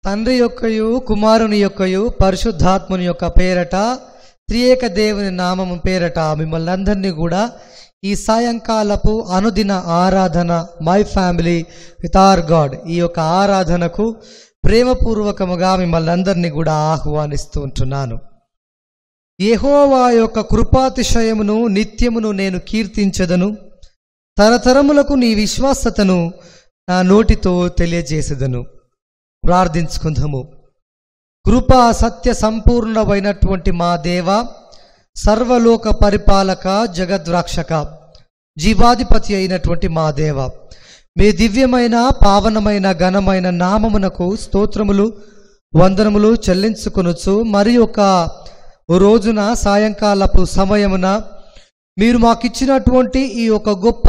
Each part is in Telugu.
తండ్రి యొక్కయు కుమారుని యొక్కయు పరిశుద్ధాత్ముని యొక్క పేరట త్రియేక దేవుని నామము పేరట మిమ్మల్ని అందరినీ కూడా ఈ సాయంకాలపు అనుదిన ఆరాధన my family with our God ఈ యొక్క ఆరాధనకు ప్రేమపూర్వకముగా మిమ్మల్ని అందరినీ కూడా ఆహ్వానిస్తూ ఉంటున్నాను యెహోవా యొక్క కృపాతిశయమును నిత్యమును నేను కీర్తించదను తరతరములకు నీ విశ్వాసతను నా నోటితో తెలియజేసేదను ప్రార్థించుకుందాము కృపా సత్య సంపూర్ణమైనటువంటి మా దేవ సర్వలోక పరిపాలక జగద్రాక్షక జీవాధిపతి అయినటువంటి మా దేవ మీ దివ్యమైన పావనమైన ఘనమైన నామమునకు స్తోత్రములు వందనములు చెల్లించుకొనొచ్చు మరి ఒక రోజున సాయంకాలపు సమయమున మీరు మాకిచ్చినటువంటి ఈ యొక్క గొప్ప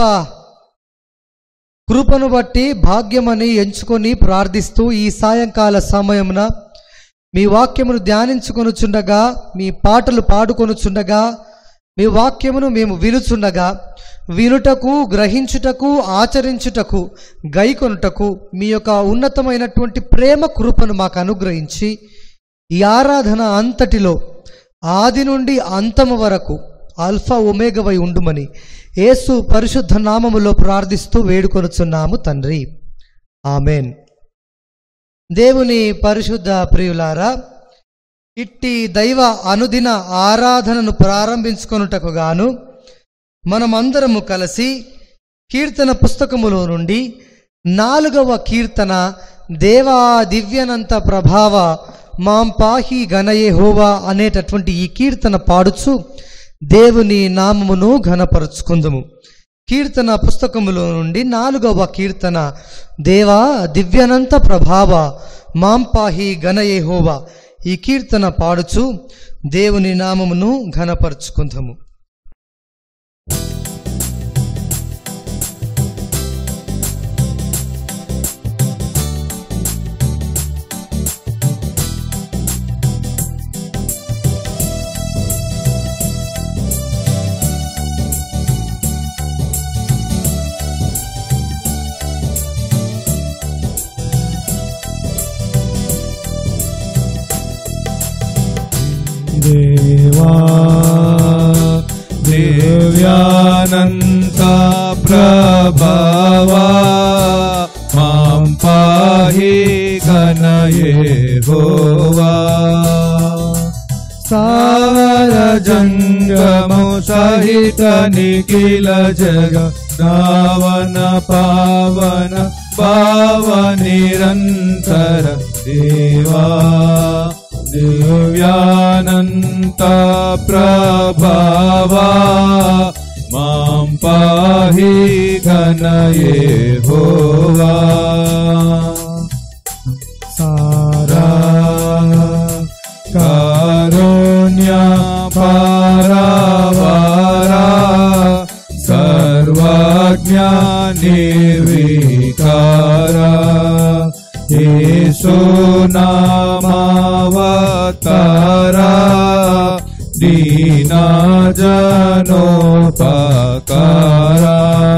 కృపను బట్టి భాగ్యమని ఎంచుకొని ప్రార్థిస్తూ ఈ సాయంకాల సమయమున మీ వాక్యమును ధ్యానించుకొనుచుండగా మీ పాటలు పాడుకొనుచుండగా మీ వాక్యమును మేము వినుచుండగా వినుటకు గ్రహించుటకు ఆచరించుటకు గైకొనుటకు మీ యొక్క ఉన్నతమైనటువంటి ప్రేమ కృపను మాకు అనుగ్రహించి ఈ ఆరాధన అంతటిలో ఆది నుండి అంతము వరకు ఆల్ఫా ఒమేగవై ఉండుమని యేసు పరిశుద్ధ నామములో ప్రార్థిస్తూ వేడుకొనుచున్నాము తండ్రి ఆమెన్ దేవుని పరిశుద్ధ ప్రియులారా ఇట్టి దైవ అనుదిన ఆరాధనను ప్రారంభించుకొనుటకు గాను మనమందరము కలిసి కీర్తన పుస్తకములో నుండి నాలుగవ కీర్తన దేవా దివ్యనంత ప్రభావ మాం పాహి గణయే హోవా అనేటటువంటి ఈ కీర్తన పాడుచు దేవుని నామమును ఘనపరుచుకుందుము కీర్తన పుస్తకములో నుండి నాలుగవ కీర్తన దేవా దివ్యనంత ప్రభావ మాంపాహి గణయే హోవా ఈ కీర్తన పాడుచు దేవుని నామమును ఘనపరుచుకుందాము దేవా దివ్యానంత ప్రభావా మాం పాహి గణయే హోవా సార జంగము సహిత నిఖిల జగ నావన పావన పావ నిరంతర దేవా దివ్యానంత ప్రభావా మాం పాహి గణయే హోవా సారా కారుణ్య పారావారా సర్వజ్ఞా నిర్వికారా యేసు నామావతారా దీనా జనోపకారా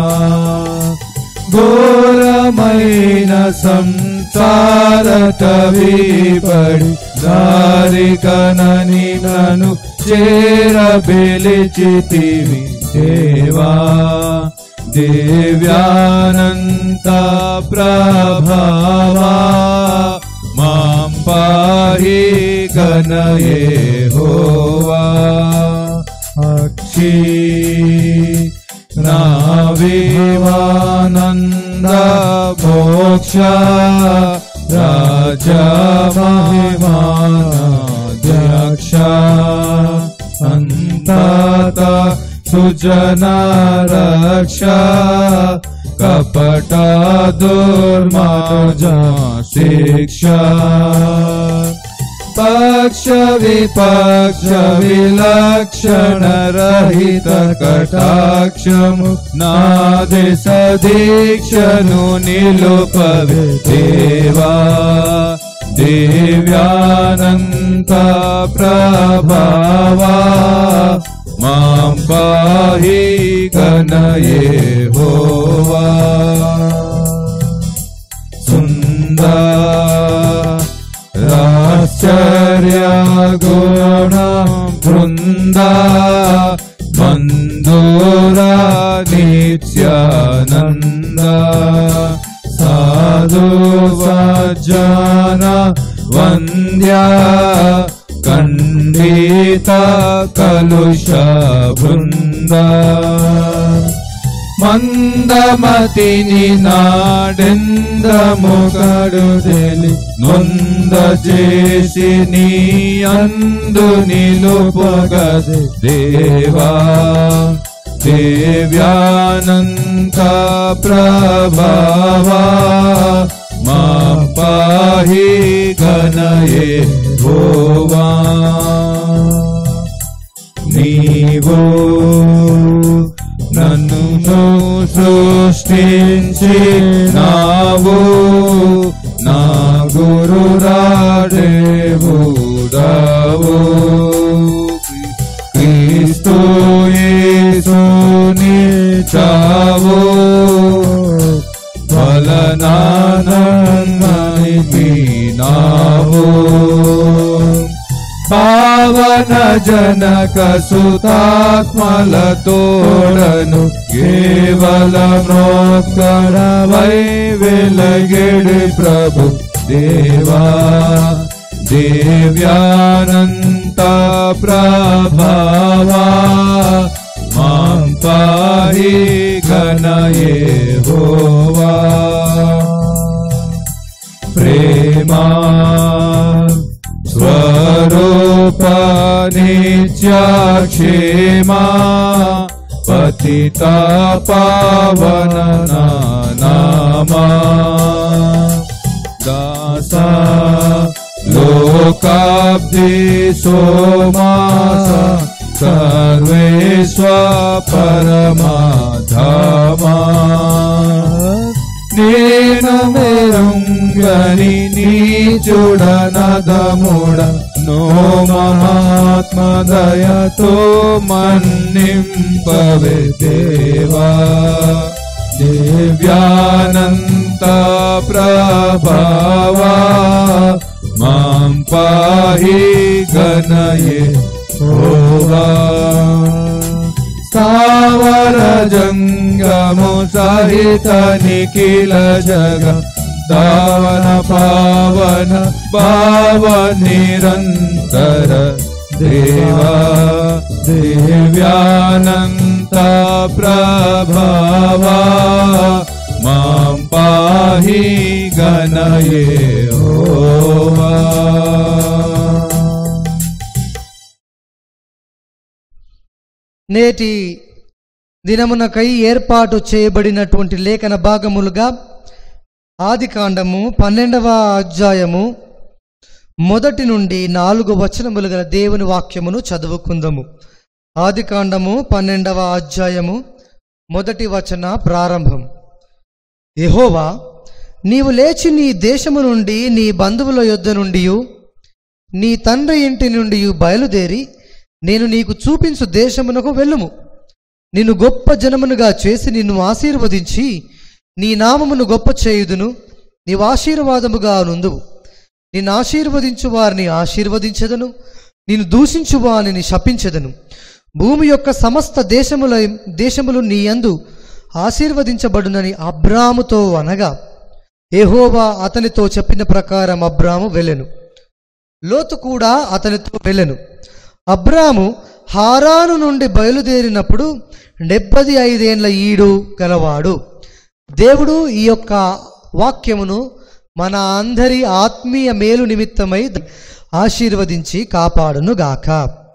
ఘోరమైన సంసారత విపడి దారికనని నను చేర పిలిచితివి దేవా దివ్యానంత ప్రభావా మాం పాహి గణయే హోవా అక్షీ నావివానంద మోక్ష రాజమహిమానాధ్యక్ష సంతాత సుజన రక్ష కపట దుర్మాజా శిక్ష పక్ష విపక్ష విలక్షణ రహిత కటాక్షము నాది సదీక్షను నిలుపవే దేవా దివ్యానంత ప్రభావా మాం పాహి గణయే హోవా సుందర నంద మందోరా నిత్యానంద సాధు సజ్జన వంద్య ఖండిత కలుష బృంద మందమతిని నాడెందము కడుదెలి నొంద చేసి నీ అందు నిలుపగది దేవా దేవ్యానంత ప్రభావా మా పాహి గణయే భోవా నీవు నన్ను సృష్టించి నావు నా గురురాడేవుడావు క్రీస్తు యేసుని చావు ఫలనానమని నావు పావన జనక సుతాత్మల తోడను కేవల మోక్కరవై వెలగెడి ప్రభు దేవా దేవ్యానంత ప్రభావా మాం పాహి గణయే హోవా ప్రేమా స్వరూప నిత్యక్షేమా పతిత పావన నామా దాస లోకాబ్ది సోమాస సర్వేశ్వ పరమాధామా నేను మెరుంగని నీ చూడనదముడ నో మహాత్మదయతో మన్నింపవే దేవా దివ్యానంత ప్రభావా మాం పాహి గణయే హోవా స్థావర జంగము సహిత నిఖిల జగ దావన పావన భావ నిరంతర దేవా దివ్యానంత ప్రభావా మాం పాహి గణయే హోవా నేటి దినమునకై ఏర్పాటు చేయబడినటువంటి లేఖన భాగములుగా ఆదికాండము పన్నెండవ అధ్యాయము మొదటి నుండి నాలుగు వచనములు గల దేవుని వాక్యమును చదువుకుందాము ఆదికాండము పన్నెండవ అధ్యాయము మొదటి వచన ప్రారంభం యెహోవా నీవు లేచి నీ దేశము నుండి నీ బంధువుల యొద్ద నుండి నీ తండ్రి ఇంటి నుండి బయలుదేరి నేను నీకు చూపించు దేశమునకు వెళ్ళుము నిన్ను గొప్ప జనమునుగా చేసి నిన్ను ఆశీర్వదించి నీ నామమును గొప్ప చేయుదును నీవు ఆశీర్వాదముగా నుందువు నిన్ను ఆశీర్వదించు వారిని ఆశీర్వదించదను నిన్ను దూషించు వారిని శపించదను భూమి యొక్క సమస్త దేశముల దేశములు నీ యందు ఆశీర్వదించబడునని అబ్రాముతో అనగా యెహోవా అతనితో చెప్పిన ప్రకారం అబ్రాము వెళ్ళెను లోతు కూడా అతనితో వెళ్ళెను అబ్రాము హారాను నుండి బయలుదేరినప్పుడు డెబ్బది ఐదేండ్ల ఈడు గలవాడు దేవుడు ఈ యొక్క వాక్యమును మన అందరి ఆత్మీయ మేలు నిమిత్తమై ఆశీర్వదించి కాపాడునుగాక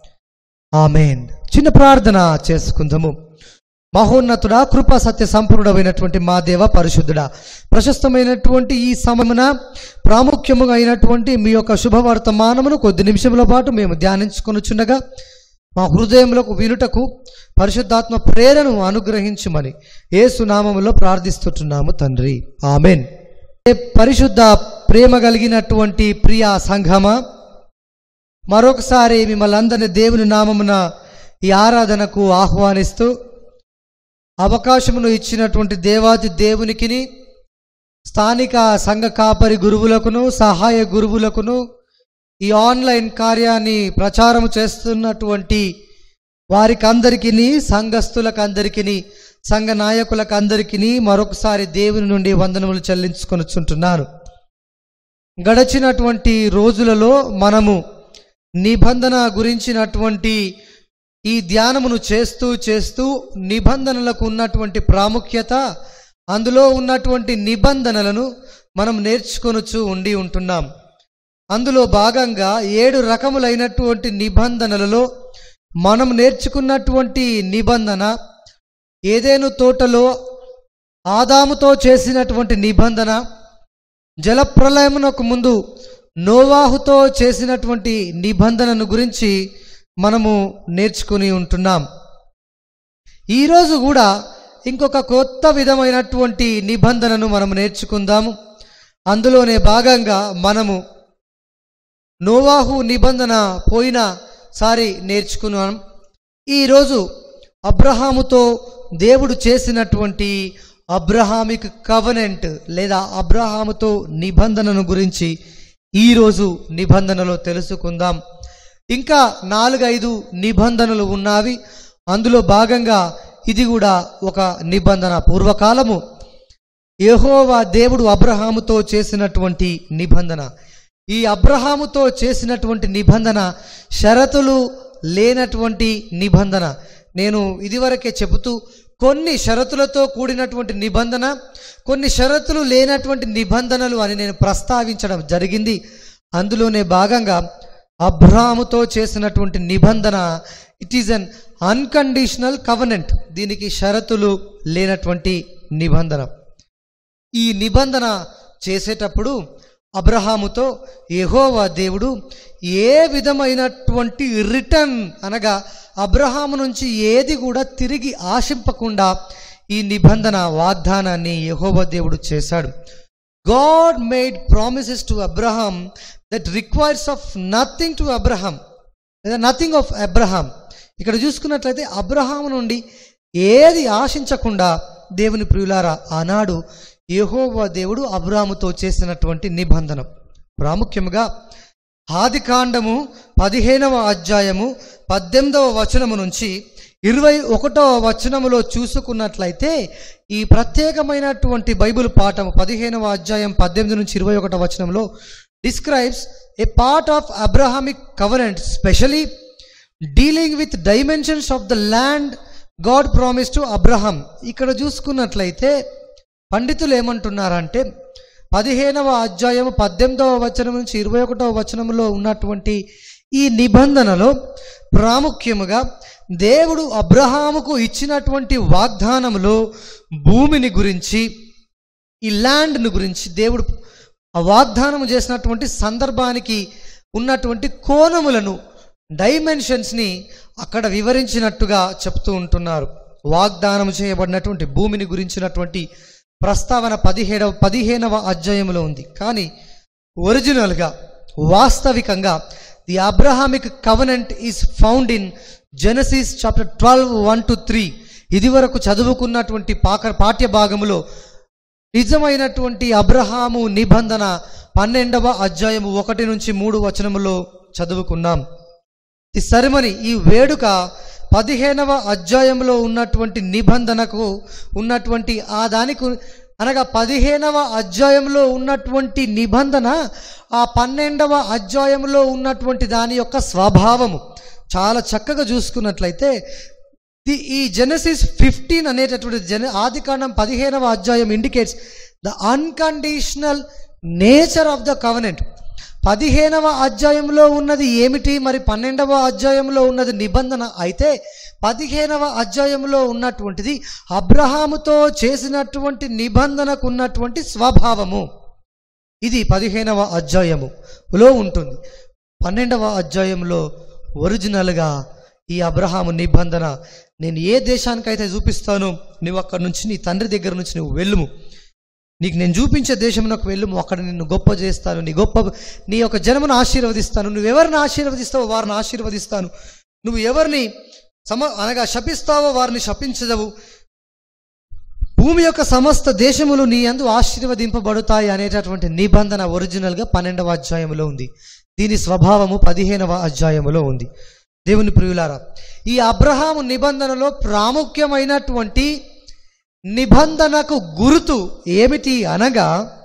ఆమెన్ చిన్న ప్రార్థన చేసుకుందాము మహోన్నతుడా కృపా సత్య సంపూర్ణమైనటువంటి మా దేవ పరిశుద్ధుడా ప్రశస్తమైనటువంటి ఈ సమయమున ప్రాముఖ్యముగా అయినటువంటి మీ యొక్క శుభవర్తమానమును కొద్ది నిమిషముల పాటు మేము ధ్యానించుకొనుచుండగా మా హృదయములకు వినుటకు పరిశుద్ధాత్మ ప్రేరణను అనుగ్రహించుమని ఏసునామములో ప్రార్థిస్తుంటున్నాము తండ్రి ఆమెన్ ఏ పరిశుద్ధ ప్రేమ కలిగినటువంటి ప్రియ సంఘమా మరొకసారి మిమ్మల్ని అందరినీ దేవుని నామమున ఈ ఆరాధనకు ఆహ్వానిస్తూ అవకాశమును ఇచ్చినటువంటి దేవాది దేవునికిని స్థానిక సంఘ కాపరి గురువులకును సహాయ గురువులకును ఈ ఆన్లైన్ కార్యాన్ని ప్రచారం చేస్తున్నటువంటి వారికి అందరికీ సంఘస్థులకు అందరికీ సంఘ నాయకులకు అందరికీ మరొకసారి దేవుని నుండి వందనములు చెల్లించుకొనుచుంటున్నాను గడచినటువంటి రోజులలో మనము నిబంధన గురించినటువంటి ఈ ధ్యానమును చేస్తూ చేస్తూ నిబంధనలకు ఉన్నటువంటి ప్రాముఖ్యత అందులో ఉన్నటువంటి నిబంధనలను మనం నేర్చుకొనుచు ఉండి ఉంటున్నాం అందులో భాగంగా ఏడు రకములైనటువంటి నిబంధనలలో మనం నేర్చుకున్నటువంటి నిబంధన ఏదేను తోటలో ఆదాముతో చేసినటువంటి నిబంధన జలప్రలయమునకు ముందు నోవాహుతో చేసినటువంటి నిబంధనను గురించి మనము నేర్చుకుని ఉంటున్నాం ఈరోజు కూడా ఇంకొక కొత్త విధమైనటువంటి నిబంధనను మనం నేర్చుకుందాము అందులోనే భాగంగా మనము నోవాహు నిబంధన పోయిన సారి నేర్చుకున్నాం ఈరోజు అబ్రహాముతో దేవుడు చేసినటువంటి అబ్రహామిక్ కవనెంట్ లేదా అబ్రహాముతో నిబంధనను గురించి ఈరోజు నిబంధనలో తెలుసుకుందాం ఇంకా నాలుగైదు నిబంధనలు ఉన్నవి అందులో భాగంగా ఇది కూడా ఒక నిబంధన పూర్వకాలము యెహోవా దేవుడు అబ్రహాముతో చేసినటువంటి నిబంధన ఈ అబ్రహాముతో చేసినటువంటి నిబంధన షరతులు లేనటువంటి నిబంధన నేను ఇదివరకే చెబుతూ కొన్ని షరతులతో కూడినటువంటి నిబంధన కొన్ని షరతులు లేనటువంటి నిబంధనలు అని నేను ప్రస్తావించడం జరిగింది అందులోనే భాగంగా అబ్రాహాముతో చేసినటువంటి నిబంధన it is an unconditional covenant దీనికి షరతులు లేనటువంటి నిబంధన ఈ నిబంధన చేసేటప్పుడు అబ్రహాముతో యెహోవా దేవుడు ఏ విధమైనటువంటి రిటర్న్ అనగా అబ్రహాము నుంచి ఏది కూడా తిరిగి ఆశింపకుండా ఈ నిబంధన వాగ్దానాన్ని యెహోవా దేవుడు చేశాడు God made promises to Abraham that requires of nothing to Abraham లేదా నథింగ్ ఆఫ్ అబ్రహాం ఇక్కడ చూసుకున్నట్లయితే అబ్రహాము నుండి ఏది ఆశించకుండా దేవుని ప్రియులారా ఆనాడు యెహోవా దేవుడు అబ్రాముతో చేసినటువంటి నిబంధన ప్రాముఖ్యముగా ఆదికాండము పదిహేనవ అధ్యాయము పద్దెనిమిదవ వచనము నుంచి ఇరవై ఒకటవ వచనములో చూసుకున్నట్లయితే ఈ ప్రత్యేకమైనటువంటి బైబిల్ పాఠము పదిహేనవ అధ్యాయం పద్దెనిమిది నుంచి ఇరవై ఒకటవ వచనంలో describes a part of Abrahamic covenant specially dealing with dimensions of the land God promise to Abraham ఇక్కడ చూసుకున్నట్లయితే పండితులు ఏమంటున్నారంటే పదిహేనవ అధ్యాయము పద్దెనిమిదవ వచనం నుంచి ఇరవై ఒకటవ వచనంలో ఉన్నటువంటి ఈ నిబంధనలో ప్రాముఖ్యముగా దేవుడు అబ్రహాముకు ఇచ్చినటువంటి వాగ్దానములో భూమిని గురించి ఈ ల్యాండ్ను గురించి దేవుడు ఆ వాగ్దానం చేసినటువంటి సందర్భానికి ఉన్నటువంటి కోణములను డైమెన్షన్స్ని అక్కడ వివరించినట్టుగా చెప్తూ ఉంటున్నారు వాగ్దానం చేయబడినటువంటి భూమిని గురించినటువంటి ప్రస్తావన పదిహేడవ పదిహేనవ అధ్యాయంలో ఉంది కానీ ఒరిజినల్గా వాస్తవికంగా the Abrahamic covenant is found in Genesis chapter twelve one two three ఇది వరకు చదువుకున్నటువంటి పాక పాఠ్య భాగములో నిజమైనటువంటి అబ్రహాము నిబంధన పన్నెండవ అధ్యాయము ఒకటి నుంచి మూడు వచనములో చదువుకున్నాం ఈ సెరమనీ ఈ వేడుక పదిహేనవ అధ్యాయంలో ఉన్నటువంటి నిబంధనకు ఉన్నటువంటి ఆ దానికి అనగా పదిహేనవ అధ్యాయంలో ఉన్నటువంటి నిబంధన ఆ పన్నెండవ అధ్యాయంలో ఉన్నటువంటి దాని యొక్క స్వభావము చాలా చక్కగా చూసుకున్నట్లయితే ది ఈ జెనసిస్ ఫిఫ్టీన్ అనేటటువంటి జన ఆదికాండం పదిహేనవ అధ్యాయం indicates the unconditional nature of the covenant పదిహేనవ అధ్యాయంలో ఉన్నది ఏమిటి మరి పన్నెండవ అధ్యాయంలో ఉన్నది నిబంధన అయితే పదిహేనవ అధ్యాయంలో ఉన్నటువంటిది అబ్రహాముతో చేసినటువంటి నిబంధనకు ఉన్నటువంటి స్వభావము ఇది పదిహేనవ అధ్యాయములో ఉంటుంది పన్నెండవ అధ్యాయంలో ఒరిజినల్గా ఈ అబ్రహాము నిబంధన నేను ఏ దేశానికైతే చూపిస్తానో నువ్వు అక్కడి నుంచి నీ తండ్రి దగ్గర నుంచి నువ్వు వెళ్ళుము నీకు నేను చూపించే దేశంలోకి వెళ్ళుము అక్కడ నిన్ను గొప్ప చేస్తాను నీ గొప్ప నీ యొక్క జన్మను ఆశీర్వదిస్తాను నువ్వు ఎవరిని ఆశీర్వదిస్తావో వారిని ఆశీర్వదిస్తాను నువ్వు ఎవరిని సమ అనగా శపిస్తావో వారిని శపించదవు భూమి యొక్క సమస్త దేశములు నీ అందు ఆశీర్వదింపబడతాయి అనేటటువంటి నిబంధన ఒరిజినల్గా పన్నెండవ అధ్యాయంలో ఉంది దీని స్వభావము పదిహేనవ అధ్యాయములో ఉంది దేవుని ప్రియులారా ఈ అబ్రహాము నిబంధనలో ప్రాముఖ్యమైనటువంటి నిబంధనకు గుర్తు ఏమిటి అనగా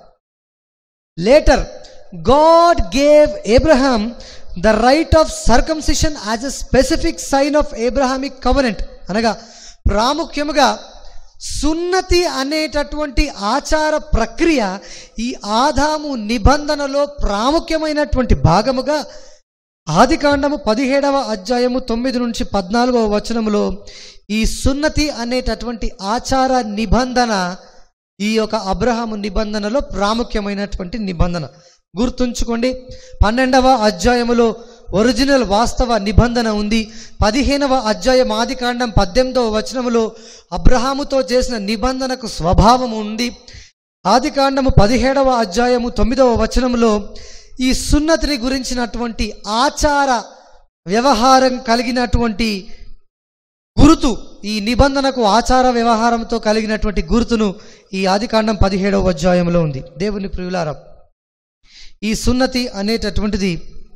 later God gave Abraham the rite of circumcision as a specific sign of Abrahamic covenant అనగా ప్రాముఖ్యముగా సున్నతి అనేటటువంటి ఆచార ప్రక్రియ ఈ ఆదాము నిబంధనలో ప్రాముఖ్యమైనటువంటి భాగముగా ఆదికాండము పదిహేడవ అధ్యాయము తొమ్మిది నుంచి పద్నాలుగవ వచనములో ఈ సున్నతి అనేటటువంటి ఆచార నిబంధన ఈ యొక్క అబ్రహాము నిబంధనలో ప్రాముఖ్యమైనటువంటి నిబంధన గుర్తుంచుకోండి పన్నెండవ అధ్యాయములో ఒరిజినల్ వాస్తవ నిబంధన ఉంది పదిహేనవ అధ్యాయం ఆదికాండం పద్దెనిమిదవ వచనములో అబ్రహాముతో చేసిన నిబంధనకు స్వభావం ఉంది ఆదికాండము పదిహేడవ అధ్యాయము తొమ్మిదవ వచనములో ఈ సున్నతిని గురించినటువంటి ఆచార వ్యవహారం కలిగినటువంటి గురుతు ఈ నిబంధనకు ఆచార వ్యవహారంతో కలిగినటువంటి గుర్తును ఈ ఆదికాండం పదిహేడవ అధ్యాయంలో ఉంది దేవుని ప్రియులారా ఈ సున్నతి అనేటటువంటిది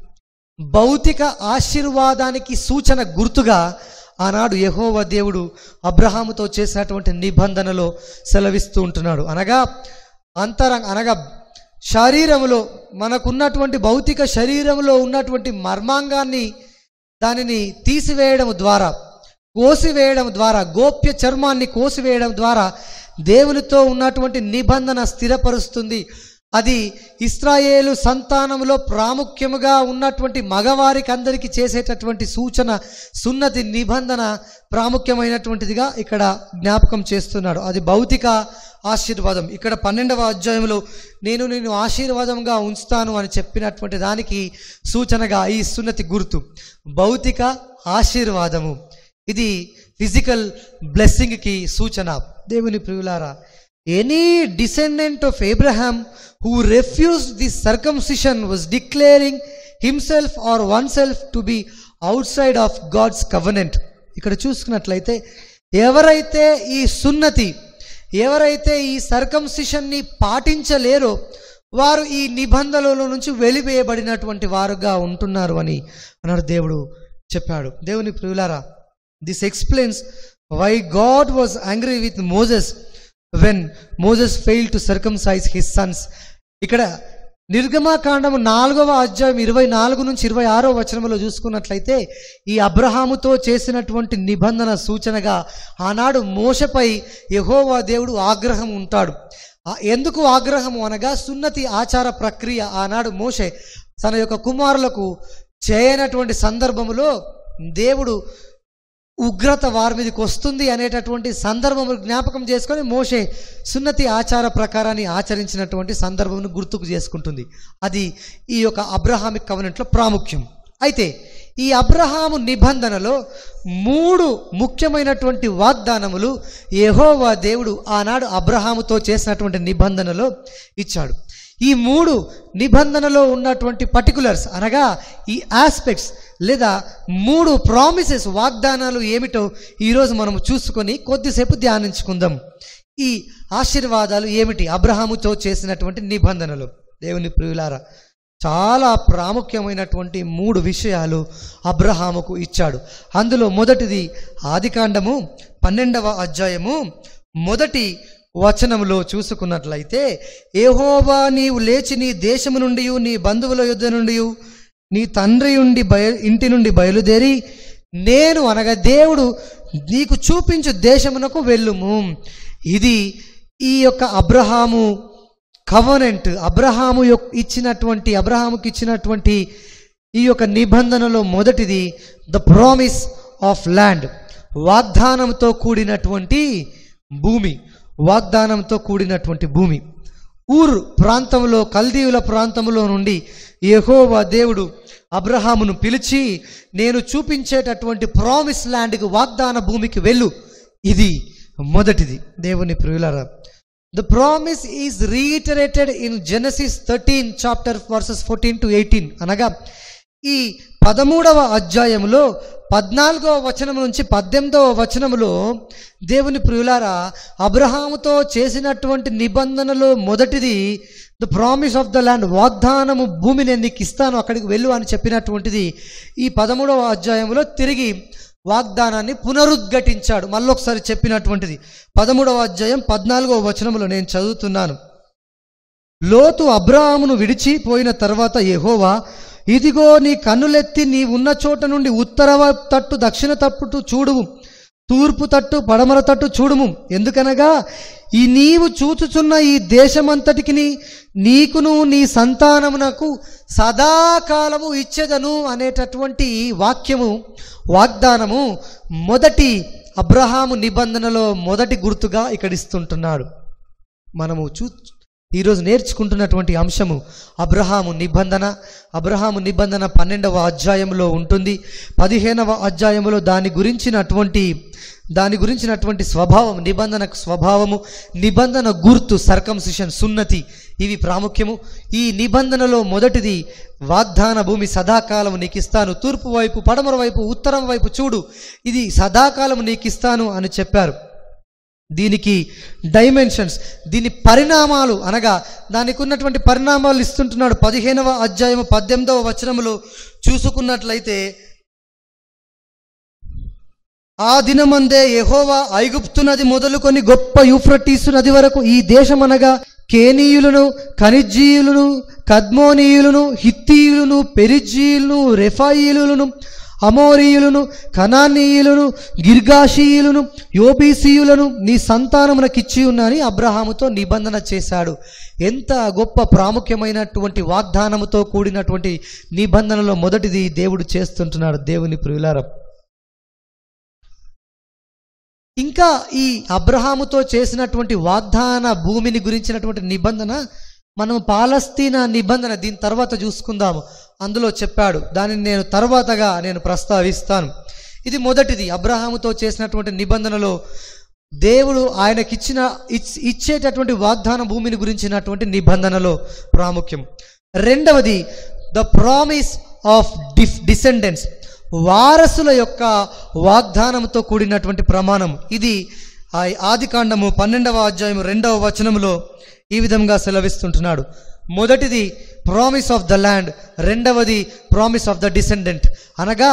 భౌతిక ఆశీర్వాదానికి సూచన గుర్తుగా ఆనాడు యెహోవా దేవుడు అబ్రహాముతో చేసినటువంటి నిబంధనలో సెలవిస్తూ ఉంటున్నాడు అనగా అంతరంగ అనగా శరీరములో మనకున్నటువంటి భౌతిక శరీరంలో ఉన్నటువంటి మర్మాంగాన్ని దానిని తీసివేయడం ద్వారా కోసివేయడం ద్వారా గోప్య చర్మాన్ని కోసివేయడం ద్వారా దేవునితో ఉన్నటువంటి నిబంధన స్థిరపరుస్తుంది అది ఇస్రాయేలు సంతానంలో ప్రాముఖ్యముగా ఉన్నటువంటి మగవారికి అందరికీ చేసేటటువంటి సూచన సున్నతి నిబంధన ప్రాముఖ్యమైనటువంటిదిగా ఇక్కడ జ్ఞాపకం చేస్తున్నాడు అది భౌతిక ఆశీర్వాదం ఇక్కడ పన్నెండవ అధ్యాయంలో నేను నేను ఆశీర్వాదంగా ఉంచుతాను అని చెప్పినటువంటి దానికి సూచనగా ఈ సున్నతి గుర్తు భౌతిక ఆశీర్వాదము ఇది ఫిజికల్ బ్లెస్సింగ్కి సూచన దేవుని ప్రియులారా any descendant of Abraham who refused the circumcision was declaring himself or oneself to be outside of God's covenant ఇక్కడ చూసుకున్నట్లయితే ఎవరైతే ఈ సున్నతి ఎవరైతే ఈ సర్కంసిషన్ని పాటించలేరో వారు ఈ నిబంధనల నుంచి వెలివేయబడినటువంటి వారుగా ఉంటున్నారు అని అన్నాడు దేవుడు చెప్పాడు దేవుని ప్రియులారా this explains why God was angry with Moses when Moses fail to circumcise his sons ఇక్కడ నిర్గమాకాండము నాలుగవ అధ్యాయం ఇరవై నాలుగు నుంచి ఇరవై ఆరో వచనంలో చూసుకున్నట్లయితే ఈ అబ్రహాముతో చేసినటువంటి నిబంధన సూచనగా ఆనాడు మోసపై యహోవా దేవుడు ఆగ్రహం ఉంటాడు ఆ- ఎందుకు ఆగ్రహము అనగా సున్నతి ఆచార ప్రక్రియ ఆనాడు మోషే తన యొక్క కుమారులకు చేయనటువంటి సందర్భములో దేవుడు ఉగ్రత వారి మీదకి వస్తుంది అనేటటువంటి సందర్భములు జ్ఞాపకం చేసుకొని మోషే సున్నతి ఆచార ప్రకారాన్ని ఆచరించినటువంటి సందర్భమును గుర్తుకు చేసుకుంటుంది అది ఈ యొక్క అబ్రహామిక్ కవనెంట్లో ప్రాముఖ్యం అయితే ఈ అబ్రహాము నిబంధనలో మూడు ముఖ్యమైనటువంటి వాగ్దానములు యెహోవా దేవుడు ఆనాడు అబ్రహాముతో చేసినటువంటి నిబంధనలో ఇచ్చాడు ఈ మూడు నిబంధనలో ఉన్నటువంటి పర్టికులర్స్ అనగా ఈ ఆస్పెక్ట్స్ లేదా మూడు ప్రామిసెస్ వాగ్దానాలు ఏమిటో ఈరోజు మనం చూసుకొని కొద్దిసేపు ధ్యానించుకుందాం ఈ ఆశీర్వాదాలు ఏమిటి అబ్రహాముతో చేసినటువంటి నిబంధనలు దేవుని ప్రియులారా చాలా ప్రాముఖ్యమైనటువంటి మూడు విషయాలు అబ్రహాముకు ఇచ్చాడు అందులో మొదటిది ఆదికాండము పన్నెండవ అధ్యాయము మొదటి వచనములో చూసుకున్నట్లయితే ఏహోవా నీవు లేచి నీ దేశము నుండి నీ బంధువుల యుద్ధ నుండి నీ తండ్రి ఉండి బయ ఇంటి నుండి బయలుదేరి నేను అనగా దేవుడు నీకు చూపించు దేశమునకు వెళ్ళుము ఇది ఈ యొక్క అబ్రహాము కవనెంట్ అబ్రహాము యొక్క ఇచ్చినటువంటి అబ్రహాముకి ఇచ్చినటువంటి ఈ యొక్క నిబంధనలో మొదటిది ద ప్రామిస్ ఆఫ్ ల్యాండ్ వాగ్దానంతో కూడినటువంటి భూమి వాగ్దానంతో కూడినటువంటి భూమి ఊరు ప్రాంతంలో కల్దీయుల ప్రాంతంలో నుండి యెహోవా దేవుడు అబ్రహామును పిలిచి నేను చూపించేటటువంటి ప్రామిస్ ల్యాండ్కి వాగ్దాన భూమికి వెళ్ళు ఇది మొదటిది దేవుని ప్రియులరా the promise is reiterated in Genesis thirteen chapter verses fourteen to eighteen అనగా ఈ పదమూడవ అధ్యాయంలో పద్నాలుగో వచనం నుంచి పద్దెనిమిదవ వచనములో దేవుని ప్రియులారా అబ్రహాముతో చేసినటువంటి నిబంధనలో మొదటిది the promise of the land వాగ్దానము భూమి నేను నీకు ఇస్తాను అక్కడికి వెళ్ళు అని చెప్పినటువంటిది ఈ పదమూడవ అధ్యాయంలో తిరిగి వాగ్దానాన్ని పునరుద్ఘటించాడు మళ్ళొకసారి చెప్పినటువంటిది పదమూడవ అధ్యాయం పద్నాలుగవ వచనములో నేను చదువుతున్నాను లోతు అబ్రాహామును విడిచిపోయిన తర్వాత యెహోవా ఇదిగో నీ కన్నులెత్తి నీ ఉన్న చోట నుండి ఉత్తర తట్టు దక్షిణ తట్టు చూడుము తూర్పు తట్టు పడమర తట్టు చూడుము ఎందుకనగా ఈ నీవు చూచుచున్న ఈ దేశమంతటికి నీకును నీ సంతానమునకు సదాకాలము ఇచ్చేదను అనేటటువంటి వాక్యము వాగ్దానము మొదటి అబ్రహాము నిబంధనలో మొదటి గుర్తుగా ఇక్కడ ఇస్తుంటున్నాడు మనము చూ ఈరోజు నేర్చుకుంటున్నటువంటి అంశము అబ్రహాము నిబంధన అబ్రహాము నిబంధన పన్నెండవ అధ్యాయంలో ఉంటుంది పదిహేనవ అధ్యాయంలో దాని గురించినటువంటి దాని గురించినటువంటి స్వభావం నిబంధనకు స్వభావము నిబంధన గుర్తు సర్కంసిషన్ సున్నతి ఇవి ప్రాముఖ్యము ఈ నిబంధనలో మొదటిది వాగ్దాన భూమి సదాకాలం నీకు ఇస్తాను తూర్పు వైపు పడమర వైపు ఉత్తరం వైపు చూడు ఇది సదాకాలం నీకు ఇస్తాను అని చెప్పారు దీనికి డైమెన్షన్స్ దీని పరిణామాలు అనగా దానికి ఉన్నటువంటి పరిణామాలు ఇస్తుంటున్నాడు పదిహేనవ అధ్యాయము పద్దెనిమిదవ వచనములో చూసుకున్నట్లయితే ఆ దినమందే యెహోవా ఐగుప్తు నది మొదలుకొని గొప్ప యూఫ్రటీసు నది వరకు ఈ దేశం అనగా కేనీయులను ఖనిజీయులను కద్మోనీయులను హిత్తీయులను పెరిజీయులను రెఫాయిలులను అమోరీయులను కనానీయులను గిర్గాషీయులను యోబీసీయులను నీ సంతానమునకిచ్చి ఉన్నాని అబ్రహాముతో నిబంధన చేశాడు ఎంత గొప్ప ప్రాముఖ్యమైనటువంటి వాగ్దానముతో కూడినటువంటి నిబంధనలో మొదటిది దేవుడు చేస్తుంటున్నాడు దేవుని ప్రియులారం ఇంకా ఈ అబ్రహాముతో చేసినటువంటి వాగ్దాన భూమిని గురించినటువంటి నిబంధన మనం పాలస్తీనా నిబంధన దీని తర్వాత చూసుకుందాము అందులో చెప్పాడు దానిని నేను తర్వాతగా నేను ప్రస్తావిస్తాను ఇది మొదటిది అబ్రహాముతో చేసినటువంటి నిబంధనలో దేవుడు ఆయనకిచ్చిన ఇచ్- ఇచ్చేటటువంటి వాగ్దాన భూమిని గురించినటువంటి నిబంధనలో ప్రాముఖ్యం రెండవది ద ప్రామిస్ ఆఫ్ డిఫ్ డిసెండెంట్స్ వారసుల యొక్క వాగ్దానంతో కూడినటువంటి ప్రమాణం ఇది ఆ ఆది కాండము పన్నెండవ అధ్యాయం రెండవ వచనములో ఈ విధంగా సెలవిస్తుంటున్నాడు మొదటిది ప్రామిస్ ఆఫ్ ద ల్యాండ్ రెండవది ప్రామిస్ ఆఫ్ ద డిసెండెంట్ అనగా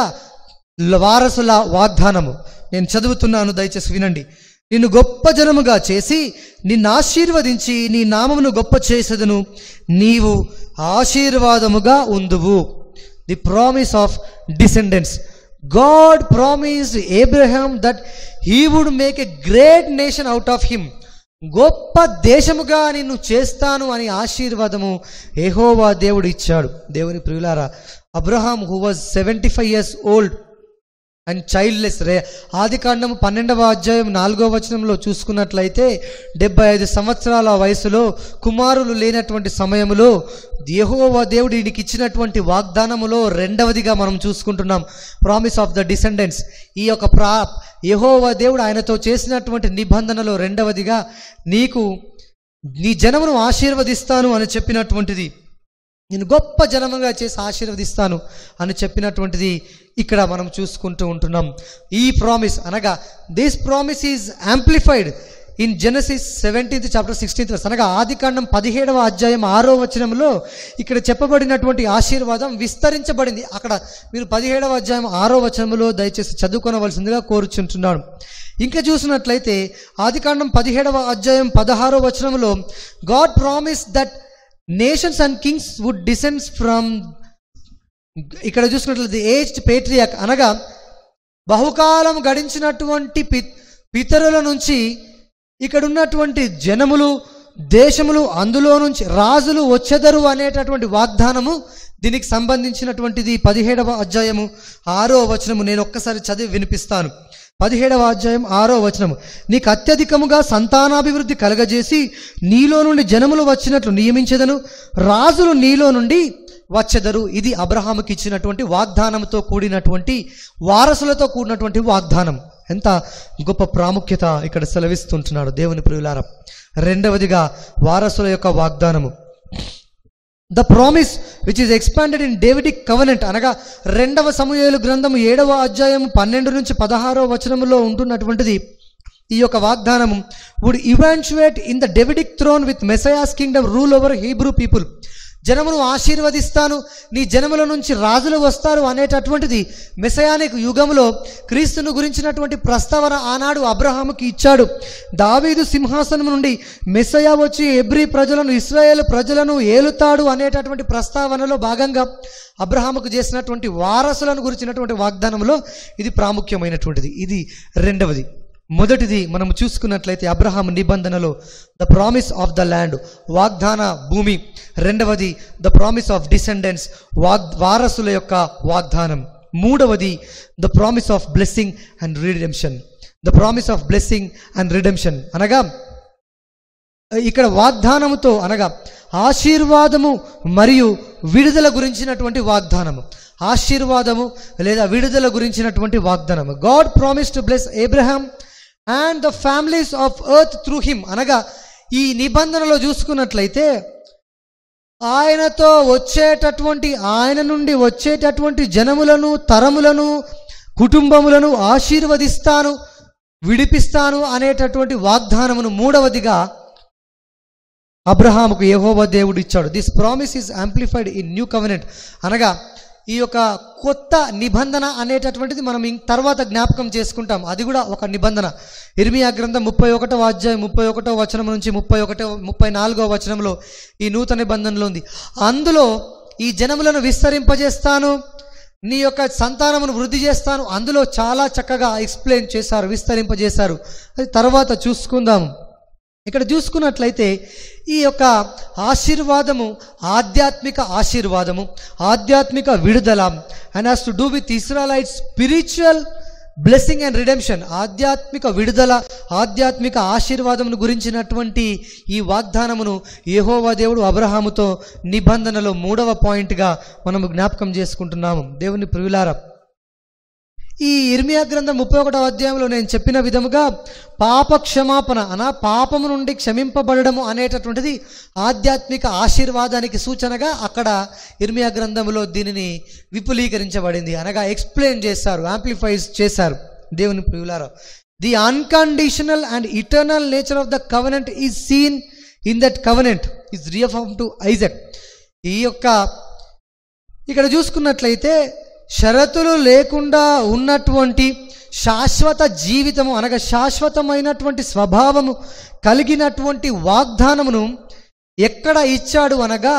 ల- వారసుల వాగ్దానము నేను చదువుతున్నాను దయచేసి వినండి నిన్ను గొప్ప జనముగా చేసి నిన్ను ఆశీర్వదించి నీ నామమును గొప్ప చేసేదను నీవు ఆశీర్వాదముగా ఉందువు the promise of descendants God promised Abraham that he would make a great nation out of him గొప్ప దేశముగా నిన్ను చేస్తాను అని ఆశీర్వాదము ఏహోవా దేవుడు ఇచ్చాడు దేవుని ప్రియులారా Abraham who was seventy five years old and childless రే ఆది కాండము పన్నెండవ అధ్యాయం నాలుగో వచనంలో చూసుకున్నట్లయితే డెబ్బై ఐదు సంవత్సరాల వయసులో కుమారులు లేనటువంటి సమయంలో యెహోవా దేవుడు ఈయనకి ఇచ్చినటువంటి వాగ్దానములో రెండవదిగా మనం చూసుకుంటున్నాం ప్రామిస్ ఆఫ్ ద డిసెండెంట్స్ ఈ యొక్క ప్రా యెహోవా దేవుడు ఆయనతో చేసినటువంటి నిబంధనలో రెండవదిగా నీకు నీ జనమును ఆశీర్వదిస్తాను అని చెప్పినటువంటిది నేను గొప్ప జనముగా చేసి ఆశీర్వదిస్తాను అని చెప్పినటువంటిది ఇక్కడ మనం చూసుకుంటూ ఉంటున్నాం ఈ ప్రామిస్ అనగా this promise is amplified in Genesis seventeenth chapter sixteenth verse అనగా ఆదికాండం పదిహేడవ అధ్యాయం ఆరో వచనంలో ఇక్కడ చెప్పబడినటువంటి ఆశీర్వాదం విస్తరించబడింది అక్కడ మీరు పదిహేడవ అధ్యాయం ఆరో వచనంలో దయచేసి చదువుకొనవలసిందిగా కోరుచుంటున్నాను ఇంకా చూసినట్లయితే ఆదికాండం పదిహేడవ అధ్యాయం పదహారో వచనంలో God promise that nations and kings would descends from ఇక్కడ చూసుకున్నట్లయితే ఏజ్డ్ పేట్రియాక్ అనగా బహుకాలం గడించినటువంటి పి పితరుల నుంచి ఇక్కడ ఉన్నటువంటి జనములు దేశములు అందులో నుంచి రాజులు వచ్చెదరు అనేటటువంటి వాగ్దానము దీనికి సంబంధించినటువంటిది పదిహేడవ అధ్యాయము ఆరో వచనము నేను ఒక్కసారి చదివి వినిపిస్తాను పదిహేడవ అధ్యాయం ఆరో వచనము నీకు అత్యధికముగా సంతానాభివృద్ధి కలగజేసి నీలో నుండి జనములు వచ్చినట్లు నియమించదను రాజులు నీలో నుండి వచ్చెదరు ఇది అబ్రహాముకి ఇచ్చినటువంటి వాగ్దానంతో కూడినటువంటి వారసులతో కూడినటువంటి వాగ్దానం ఎంత గొప్ప ప్రాముఖ్యత ఇక్కడ సెలవిస్తుంటున్నాడు దేవుని ప్రియులారం రెండవదిగా వారసుల యొక్క వాగ్దానము the promise which is expanded in Davidic covenant అనగా రెండవ సమూహేలు గ్రంథం ఏడవ అధ్యాయం పన్నెండు నుంచి పదహారవ వచనములో ఉంటున్నటువంటిది ఈ యొక్క వాగ్దానము would eventuate in the Davidic throne with Messiah's kingdom rule over Hebrew people జనమును ఆశీర్వదిస్తాను నీ జనముల నుంచి రాజులు వస్తారు అనేటటువంటిది మెసయానిక్ యుగములో క్రీస్తును గురించినటువంటి ప్రస్తావన ఆనాడు అబ్రహాముకి ఇచ్చాడు దావీదు సింహాసనం నుండి మెస్సయ వచ్చి ఎబ్రి ప్రజలను ఇస్రాయేల్ ప్రజలను ఏలుతాడు అనేటటువంటి ప్రస్తావనలో భాగంగా అబ్రహాముకు చేసినటువంటి వారసులను గురించినటువంటి వాగ్దానంలో ఇది ప్రాముఖ్యమైనటువంటిది ఇది రెండవది మొదటిది మనం చూసుకున్నట్లయితే అబ్రహాం నిబంధనలో the promise of the land వాగ్దాన భూమి రెండవది ద ప్రామిస్ ఆఫ్ డిసెండెన్స్ వాగ్ వారసుల యొక్క వాగ్దానం మూడవది the promise of blessing and redemption the promise of blessing and redemption అనగా ఇక్కడ వాగ్దానముతో అనగా ఆశీర్వాదము మరియు విడుదల గురించినటువంటి వాగ్దానము ఆశీర్వాదము లేదా విడుదల గురించినటువంటి వాగ్దానము God promise to bless Abraham and the families of earth through him అనగా ఈ నిబంధనలో చూసుకున్నట్లయితే ఆయనతో వచ్చేటటువంటి ఆయన నుండి వచ్చేటటువంటి జనములను తరములను కుటుంబములను ఆశీర్వదిస్తాను విడిపిస్తాను అనేటటువంటి వాగ్దానమును మూడవదిగా అబ్రహాముకు యెహోవా దేవుడు ఇచ్చాడు this promise is amplified in new covenant అనగా ఈ యొక్క కొత్త నిబంధన అనేటటువంటిది మనం ఇం- తర్వాత జ్ఞాపకం చేసుకుంటాం అది కూడా ఒక నిబంధన ఇర్మియా గ్రంథం ముప్పై ఒకటో అధ్యాయం ముప్పై ఒకటో వచనం నుంచి ముప్పై ఒకటో ముప్పై నాలుగో వచనంలో ఈ నూతన నిబంధనలో ఉంది అందులో ఈ జనములను విస్తరింపజేస్తాను నీ యొక్క సంతానమును వృద్ధి చేస్తాను అందులో చాలా చక్కగా ఎక్స్ప్లెయిన్ చేశారు విస్తరింపజేశారు అది తర్వాత చూసుకుందాము ఇక్కడ చూసుకున్నట్లయితే ఈ యొక్క ఆశీర్వాదము ఆధ్యాత్మిక ఆశీర్వాదము ఆధ్యాత్మిక విడుదల and has to do with Israelite spiritual blessing and redemption ఆధ్యాత్మిక విడుదల ఆధ్యాత్మిక ఆశీర్వాదమును గురించినటువంటి ఈ వాగ్దానమును యెహోవా దేవుడు అబ్రహాముతో నిబంధనలో మూడవ పాయింట్గా మనము జ్ఞాపకం చేసుకుంటున్నాము దేవుని ప్రియులారా ఈ ఇర్మియా గ్రంథం ముప్పై ఒకటో అధ్యాయంలో నేను చెప్పిన విధముగా పాప క్షమాపణ అన పాపము నుండి క్షమింపబడము అనేటటువంటిది ఆధ్యాత్మిక ఆశీర్వాదానికి సూచనగా అక్కడ ఇర్మియా గ్రంథంలో దీనిని విపులీకరించబడింది అనగా ఎక్స్ప్లెయిన్ చేశారు యాంప్లిఫైజ్ చేశారు దేవుని ప్రియులారా the unconditional and eternal nature of the covenant is seen in that covenant is reaffirm to Isaac ఈ యొక్క ఇక్కడ చూసుకున్నట్లయితే షరతులు లేకుండా ఉన్నటువంటి శాశ్వత జీవితము అనగా శాశ్వతమైనటువంటి స్వభావము కలిగినటువంటి వాగ్దానమును ఎక్కడ ఇచ్చాడు అనగా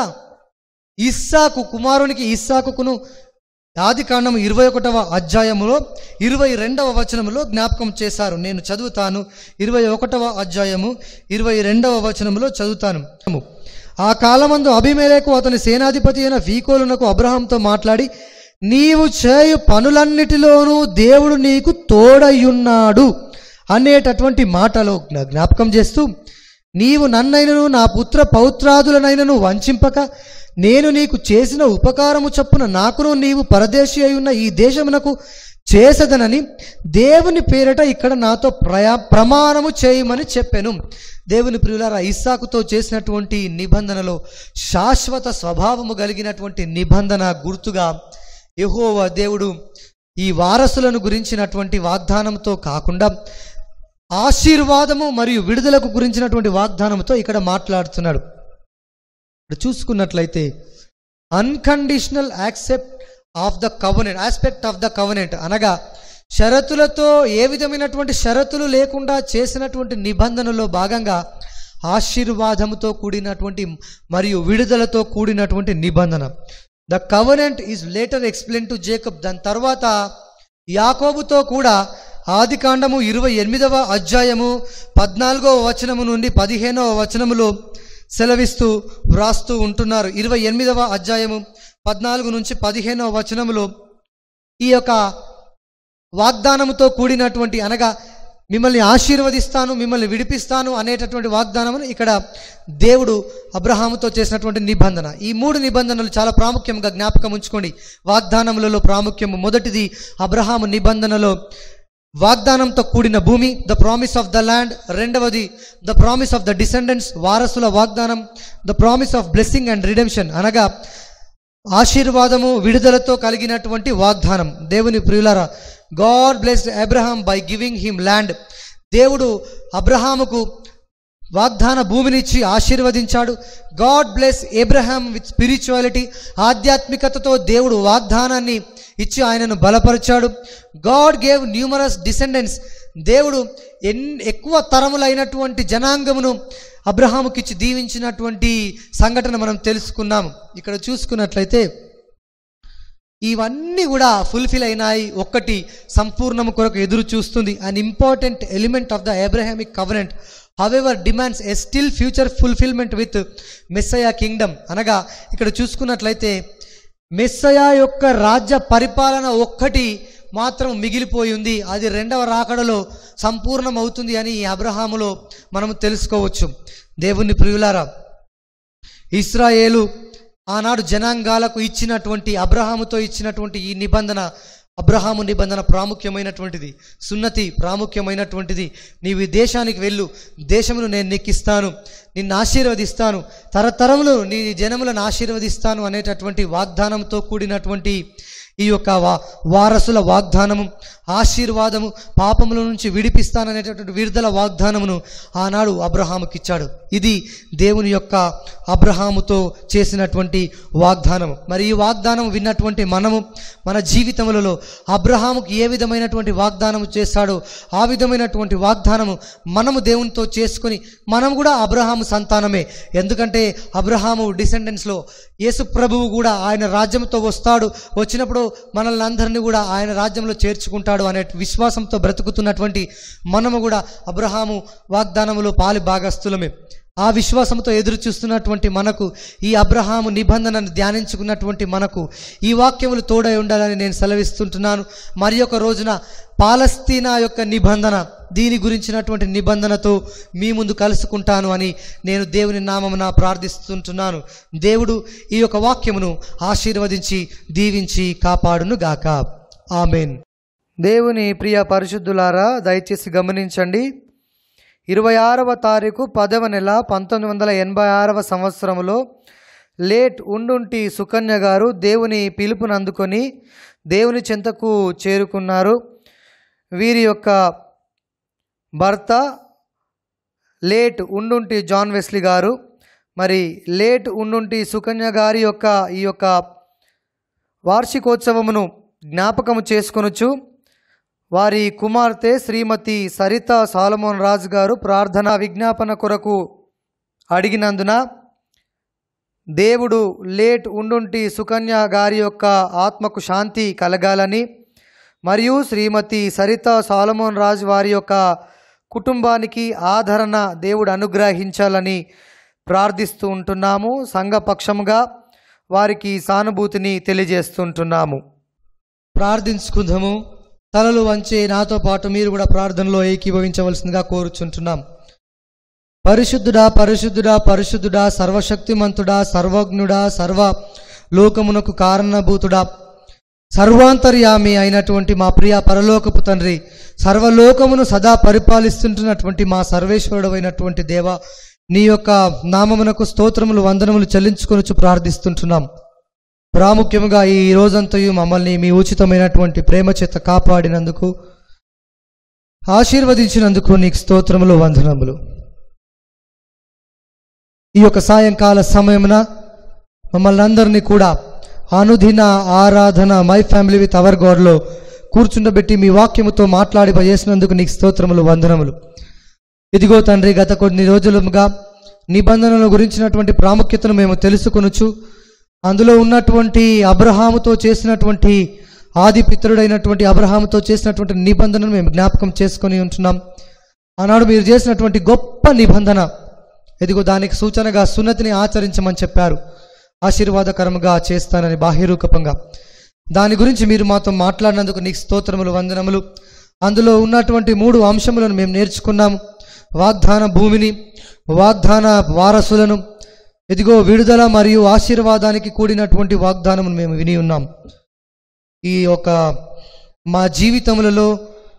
ఇస్సాకు కుమారునికి ఇస్సాకును ఆది కాండము ఇరవై ఒకటవ అధ్యాయములో ఇరవై రెండవ వచనములో జ్ఞాపకం చేశారు నేను చదువుతాను ఇరవై ఒకటవ అధ్యాయము ఇరవై రెండవ వచనములో చదువుతాను ఆ కాలమందు అభిమేలకు అతని సేనాధిపతి అయిన ఫీకోలునకు అబ్రహాంతో మాట్లాడి నీవు చేయు పనులన్నిటిలోనూ దేవుడు నీకు తోడయ్యున్నాడు అనేటటువంటి మాటలో జ్ఞా- జ్ఞాపకం చేస్తూ నీవు నన్నైనను నా పుత్ర పౌత్రాదులనైనను వంచింపక నేను నీకు చేసిన ఉపకారము చొప్పున నాకును నీవు పరదేశి అయి ఈ దేశమునకు చేసదనని దేవుని పేరట ఇక్కడ నాతో ప్రయా ప్రమాణము చేయమని చెప్పాను దేవుని ప్రియులారా ఇస్సాకుతో చేసినటువంటి నిబంధనలో శాశ్వత స్వభావము కలిగినటువంటి నిబంధన గుర్తుగా యెహోవా దేవుడు ఈ వారసులను గురించినటువంటి వాగ్దానంతో కాకుండా ఆశీర్వాదము మరియు విడుదలకు గురించినటువంటి వాగ్దానంతో ఇక్కడ మాట్లాడుతున్నాడు ఇక్కడ చూసుకున్నట్లయితే unconditional accept of the covenant aspect of the covenant అనగా షరతులతో ఏ విధమైనటువంటి షరతులు లేకుండా చేసినటువంటి నిబంధనలో భాగంగా ఆశీర్వాదముతో కూడినటువంటి మరియు విడుదలతో కూడినటువంటి నిబంధన the covenant is later explain to Jacob దాని తర్వాత యాకోబుతో కూడా ఆది కాండము ఇరవై ఎనిమిదవ అధ్యాయము పద్నాలుగవ వచనము నుండి పదిహేనవ వచనములో సెలవిస్తూ వ్రాస్తూ ఉంటున్నారు ఇరవై ఎనిమిదవ అధ్యాయము పద్నాలుగు నుంచి పదిహేనవ వచనములో ఈ యొక్క వాగ్దానముతో కూడినటువంటి అనగా మిమ్మల్ని ఆశీర్వదిస్తాను మిమ్మల్ని విడిపిస్తాను అనేటటువంటి వాగ్దానమును ఇక్కడ దేవుడు అబ్రహాముతో చేసినటువంటి నిబంధన ఈ మూడు నిబంధనలు చాలా ప్రాముఖ్యంగా జ్ఞాపకం ఉంచుకోండి వాగ్దానములలో ప్రాముఖ్యము మొదటిది అబ్రహాము నిబంధనలో వాగ్దానంతో కూడిన భూమి the promise of the land రెండవది the promise of the descendants వారసుల వాగ్దానం the promise of blessing and redemption అనగా ఆశీర్వాదము విడుదలతో కలిగినటువంటి వాగ్దానం దేవుని ప్రియులారా God blessed Abraham by giving him land దేవుడు అబ్రహాముకు వాగ్దాన భూమినిచ్చి ఆశీర్వదించాడు God bless Abraham with spirituality ఆధ్యాత్మికతతో దేవుడు వాగ్దానాన్ని ఇచ్చి ఆయనను బలపరిచాడు గాడ్ గేవ్ న్యూమరస్ డిసెండెంట్స్ దేవుడు ఎన్ ఎక్కువ తరములైనటువంటి జనాంగమును అబ్రహాముకిచ్చి దీవించినటువంటి సంఘటన మనం తెలుసుకున్నాము ఇక్కడ చూసుకున్నట్లయితే ఇవన్నీ కూడా ఫుల్ఫిల్ అయినాయి ఒక్కటి సంపూర్ణము కొరకు ఎదురు చూస్తుంది an important element of the Abrahamic covenant however demands a still future fulfilment with Messiah kingdom అనగా ఇక్కడ చూసుకున్నట్లయితే మెస్సయా యొక్క రాజ్య పరిపాలన ఒక్కటి మాత్రం మిగిలిపోయి ఉంది అది రెండవ రాకడలో సంపూర్ణం అవుతుంది అని ఈ అబ్రహాములో మనం తెలుసుకోవచ్చు దేవుని ప్రియులారా ఇస్రాయేలు ఆనాడు జనాంగాలకు ఇచ్చినటువంటి అబ్రహాముతో ఇచ్చినటువంటి ఈ నిబంధన అబ్రహాము నిబంధన ప్రాముఖ్యమైనటువంటిది సున్నతి ప్రాముఖ్యమైనటువంటిది నీవు ఈ దేశానికి వెళ్ళు దేశమును నేను నీకిస్తాను నిన్ను ఆశీర్వదిస్తాను తరతరములు నీ జనములను ఆశీర్వదిస్తాను అనేటటువంటి వాగ్దానంతో కూడినటువంటి ఈ యొక్క వా వారసుల వాగ్దానము ఆశీర్వాదము పాపముల నుంచి విడిపిస్తాననేటటువంటి విడుదల వాగ్దానమును ఆనాడు అబ్రహాముకి ఇచ్చాడు ఇది దేవుని యొక్క అబ్రహాముతో చేసినటువంటి వాగ్దానము మరి ఈ వాగ్దానం విన్నటువంటి మనము మన జీవితములలో అబ్రహాముకు ఏ విధమైనటువంటి వాగ్దానము చేశాడో ఆ విధమైనటువంటి వాగ్దానము మనము దేవునితో చేసుకొని మనం కూడా అబ్రహాము సంతానమే ఎందుకంటే అబ్రహాము డిసెండెన్స్లో యేసు ప్రభువు కూడా ఆయన రాజ్యంతో వస్తాడు వచ్చినప్పుడు మనల్ని అందరినీ కూడా ఆయన రాజ్యంలో చేర్చుకుంటాడు అనే విశ్వాసంతో బ్రతుకుతున్నటువంటి మనము కూడా అబ్రహాము వాగ్దానములో పాలి భాగస్థులమే ఆ విశ్వాసంతో ఎదురు చూస్తున్నటువంటి మనకు ఈ అబ్రహాము నిబంధనను ధ్యానించుకున్నటువంటి మనకు ఈ వాక్యములు తోడై ఉండాలని నేను సెలవిస్తుంటున్నాను మరి ఒక రోజున పాలస్తీనా యొక్క నిబంధన దీని గురించినటువంటి నిబంధనతో మీ ముందు కలుసుకుంటాను అని నేను దేవుని నామమున ప్రార్థిస్తుంటున్నాను దేవుడు ఈ యొక్క వాక్యమును ఆశీర్వదించి దీవించి కాపాడును గాక ఆమెన్ దేవుని ప్రియ పరిశుద్ధులారా దయచేసి గమనించండి ఇరవై ఆరవ తారీఖు పదవ నెల పంతొమ్మిది వందల ఎనభై ఆరవ సంవత్సరంలో లేట్ ఉండుంటి సుకన్య గారు దేవుని పిలుపుని అందుకొని దేవుని చెంతకు చేరుకున్నారు వీరి యొక్క భర్త లేట్ ఉండుంటి జాన్ వెస్లీ గారు మరి లేట్ ఉండుంటి సుకన్య గారి యొక్క ఈ యొక్క వార్షికోత్సవమును జ్ఞాపకము చేసుకొనొచ్చు వారి కుమార్తె శ్రీమతి సరిత సాలమోన్ రాజు గారు ప్రార్థనా విజ్ఞాపన కొరకు అడిగినందున దేవుడు లేట్ ఉండుంటి సుకన్య గారి యొక్క ఆత్మకు శాంతి కలగాలని మరియు శ్రీమతి సరిత సాలమోన్ రాజు వారి యొక్క కుటుంబానికి ఆదరణ దేవుడు అనుగ్రహించాలని ప్రార్థిస్తూ ఉంటున్నాము సంఘపక్షముగా వారికి సానుభూతిని తెలియజేస్తుంటున్నాము ప్రార్థించుకుందాము తలలు వంచి నాతో పాటు మీరు కూడా ప్రార్థనలో ఏకీభవించవలసిందిగా కోరుచుంటున్నాం పరిశుద్ధుడా పరిశుద్ధుడా పరిశుద్ధుడా సర్వశక్తిమంతుడా సర్వజ్ఞుడా సర్వ లోకమునకు కారణభూతుడా సర్వాంతర్యామి అయినటువంటి మా ప్రియ పరలోకపు తండ్రి సర్వలోకమును సదా పరిపాలిస్తుంటున్నటువంటి మా సర్వేశ్వరుడు అయినటువంటి దేవ నీ యొక్క నామమునకు స్తోత్రములు వందనములు చెల్లించుకొనుచు ప్రార్థిస్తుంటున్నాం ప్రాముఖ్యముగా ఈ రోజంతయు మమ్మల్ని మీ ఉచితమైనటువంటి ప్రేమ చేత కాపాడినందుకు ఆశీర్వదించినందుకు నీకు స్తోత్రములు వందనములు ఈ యొక్క సాయంకాల సమయమున మమ్మల్ని అందరినీ కూడా అనుదిన ఆరాధన మై ఫ్యామిలీ విత్ అవర్ గాడ్లో కూర్చుండబెట్టి మీ వాక్యముతో మాట్లాడి చేసినందుకు నీకు స్తోత్రములు వందనములు ఇదిగో తండ్రి గత కొన్ని రోజులుగా నిబంధనల గురించినటువంటి ప్రాముఖ్యతను మేము తెలుసుకొనుచు అందులో ఉన్నటువంటి అబ్రహాముతో చేసినటువంటి ఆది పితరుడైనటువంటి అబ్రహాముతో చేసినటువంటి నిబంధనను మేము జ్ఞాపకం చేసుకొని ఉంటున్నాం ఆనాడు మీరు చేసినటువంటి గొప్ప నిబంధన ఇదిగో దానికి సూచనగా సున్నతిని ఆచరించమని చెప్పారు ఆశీర్వాదకరముగా చేస్తానని బాహ్యరూపంగా దాని గురించి మీరు మాతో మాట్లాడినందుకు నీకు స్తోత్రములు వందనములు అందులో ఉన్నటువంటి మూడు అంశములను మేము నేర్చుకున్నాము వాగ్దాన భూమిని వాగ్దాన వారసులను ఇదిగో విడుదల మరియు ఆశీర్వాదానికి కూడినటువంటి వాగ్దానమును మేము విని ఉన్నాం ఈ యొక్క మా జీవితములలో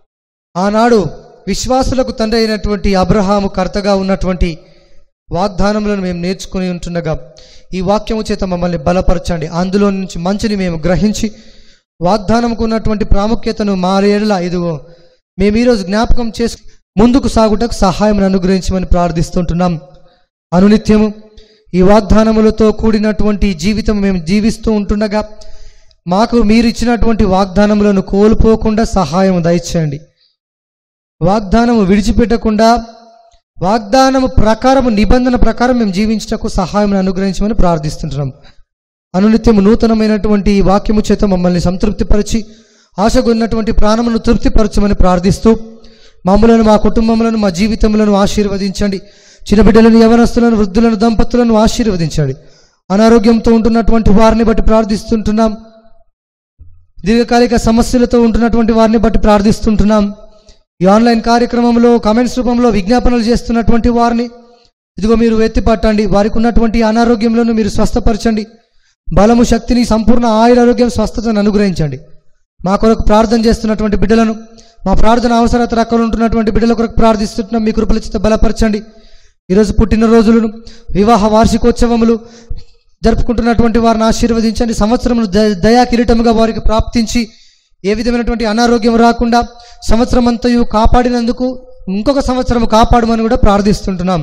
ఆనాడు విశ్వాసులకు తండ్రి అయినటువంటి అబ్రహాము కర్తగా ఉన్నటువంటి వాగ్దానములను మేము నేర్చుకుని ఉంటుండగా ఈ వాక్యము చేత మమ్మల్ని బలపరచండి అందులో నుంచి మంచిని మేము గ్రహించి వాగ్దానంకు ఉన్నటువంటి ప్రాముఖ్యతను మారేలా ఇదిగో మేము ఈరోజు జ్ఞాపకం చేసి ముందుకు సాగుటకు సహాయం అనుగ్రహించమని ప్రార్థిస్తుంటున్నాం అనునిత్యము ఈ వాగ్దానములతో కూడినటువంటి జీవితం మేము జీవిస్తూ ఉంటుండగా మాకు మీరు ఇచ్చినటువంటి వాగ్దానములను కోల్పోకుండా సహాయం దయచేయండి వాగ్దానము విడిచిపెట్టకుండా వాగ్దానము ప్రకారము నిబంధన ప్రకారం మేము జీవించటకు సహాయం అనుగ్రహించమని ప్రార్థిస్తుంటున్నాం అనునిత్యము నూతనమైనటువంటి ఈ వాక్యము చేత మమ్మల్ని సంతృప్తిపరిచి ఆశగొన్నటువంటి ప్రాణమును తృప్తిపరచమని ప్రార్థిస్తూ మమ్మలను మా కుటుంబములను మా జీవితములను ఆశీర్వదించండి చిన్నబిడ్డలను యవనస్తులను వృద్ధులను దంపతులను ఆశీర్వదించండి అనారోగ్యంతో ఉంటున్నటువంటి వారిని బట్టి ప్రార్థిస్తుంటున్నాం దీర్ఘకాలిక సమస్యలతో ఉంటున్నటువంటి వారిని బట్టి ప్రార్థిస్తుంటున్నాం ఈ ఆన్లైన్ కార్యక్రమంలో కామెంట్స్ రూపంలో విజ్ఞాపనలు చేస్తున్నటువంటి వారిని ఇదిగో మీరు ఎత్తిపట్టండి వారికి ఉన్నటువంటి అనారోగ్యంలోనూ మీరు స్వస్థపరచండి బలము శక్తిని సంపూర్ణ ఆయురారోగ్యం స్వస్థతను అనుగ్రహించండి మా కొరకు ప్రార్థన చేస్తున్నటువంటి బిడ్డలను మా ప్రార్థన అవసరత రక్కలు ఉంటున్నటువంటి బిడ్డల కొరకు ప్రార్థిస్తుంటున్నాం మీ కృపల చేత బలపరచండి ఈరోజు పుట్టినరోజులను వివాహ వార్షికోత్సవములు జరుపుకుంటున్నటువంటి వారిని ఆశీర్వదించండి సంవత్సరమును ద- దయా కిరీటముగా వారికి ప్రాప్తించి ఏ విధమైనటువంటి అనారోగ్యం రాకుండా సంవత్సరం అంతయు కాపాడినందుకు ఇంకొక సంవత్సరం కాపాడమని కూడా ప్రార్థిస్తుంటున్నాం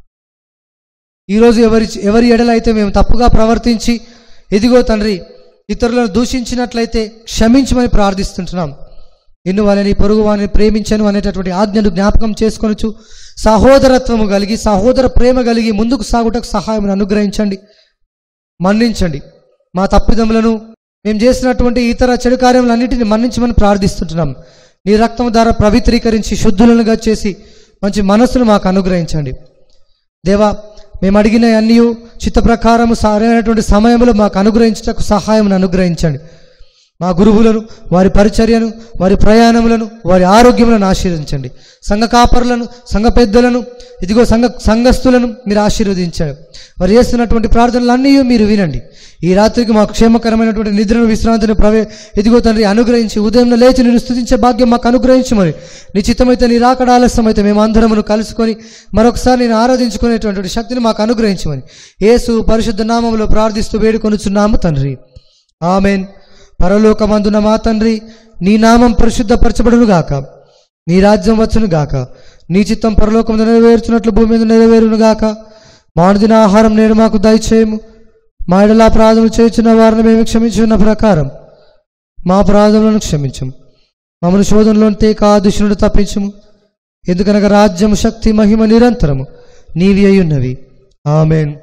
ఈరోజు ఎవరి ఎవరి ఎడలైతే మేము తప్పుగా ప్రవర్తించి ఎదిగో తండ్రి ఇతరులను దూషించినట్లయితే క్షమించమని ప్రార్థిస్తుంటున్నాం నిన్ను వాళ్ళని పొరుగు వారిని ప్రేమించను అనేటటువంటి ఆజ్ఞను జ్ఞాపకం చేసుకొనొచ్చు సహోదరత్వము కలిగి సహోదర ప్రేమ కలిగి ముందుకు సాగుటకు సహాయం అనుగ్రహించండి మన్నించండి మా తప్పిదములను మేము చేసినటువంటి ఇతర చెడు కార్యములన్నిటిని మన్నించమని ప్రార్థిస్తుంటున్నాం నీ రక్తం ద్వారా పవిత్రీకరించి శుద్ధులనుగా చేసి మంచి మనస్సును మాకు అనుగ్రహించండి దేవా మేము అడిగిన అన్నీ చిత్త ప్రకారము సరైనటువంటి సమయంలో మాకు అనుగ్రహించటకు సహాయం అనుగ్రహించండి మా గురువులను వారి పరిచర్యను వారి ప్రయాణములను వారి ఆరోగ్యములను ఆశీర్వదించండి సంఘ కాపరులను సంఘ పెద్దలను ఇదిగో సంఘ సంఘస్థులను మీరు ఆశీర్వదించారు వారు చేస్తున్నటువంటి ప్రార్థనలన్నీ మీరు వినండి ఈ రాత్రికి మాకు క్షేమకరమైనటువంటి నిద్రను విశ్రాంతిని ప్రవే ఇదిగో తండ్రి అనుగ్రహించి ఉదయం లేచి నేను స్థుతించే భాగ్యం మాకు అనుగ్రహించమని నీ చిత్తమైతే నీ రాకడ ఆలస్యమైతే మేము అందరమును కలుసుకొని మరొకసారి నేను ఆరాధించుకునేటువంటి శక్తిని మాకు అనుగ్రహించమని యేసు పరిశుద్ధ నామములో ప్రార్థిస్తూ వేడుకొనుచున్నాము తండ్రి ఆమెన్ పరలోకమందున మా తండ్రి నీ నామం పరిశుద్ధపరచబడును గాక నీ రాజ్యం వచ్చును గాక నీ చిత్తం పరలోకం నెరవేర్చున్నట్లు భూమి మీద నెరవేరును గాక మానుదిన ఆహారం నేడు మాకు దయచేయము మా ఎడలా అపరాధములు చేయుచున్న వారిని మేము క్షమించున్న ప్రకారం మా అపరాధములను క్షమించము మమ్మల్ని శోధనలోంటే కాదుషునుడు తప్పించము ఎందుకనగా రాజ్యము శక్తి మహిమ నిరంతరము నీవి అయ్యున్నవి ఆమెన్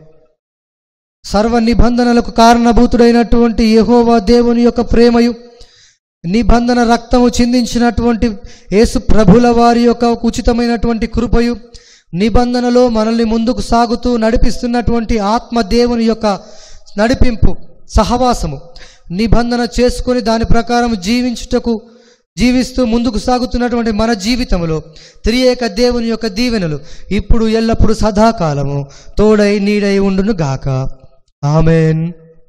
సర్వ నిబంధనలకు కారణభూతుడైనటువంటి యెహోవా దేవుని యొక్క ప్రేమయు నిబంధన రక్తము చిందించినటువంటి యేసు ప్రభుల వారి యొక్క ఉచితమైనటువంటి కృపయు నిబంధనలో మనల్ని ముందుకు సాగుతూ నడిపిస్తున్నటువంటి ఆత్మ దేవుని యొక్క నడిపింపు సహవాసము నిబంధన చేసుకొని దాని ప్రకారం జీవించుటకు జీవిస్తూ ముందుకు సాగుతున్నటువంటి మన జీవితంలో త్రియేక దేవుని యొక్క దీవెనలు ఇప్పుడు ఎల్లప్పుడూ సదాకాలము తోడై నీడై ఉండును గాక ఆమెన్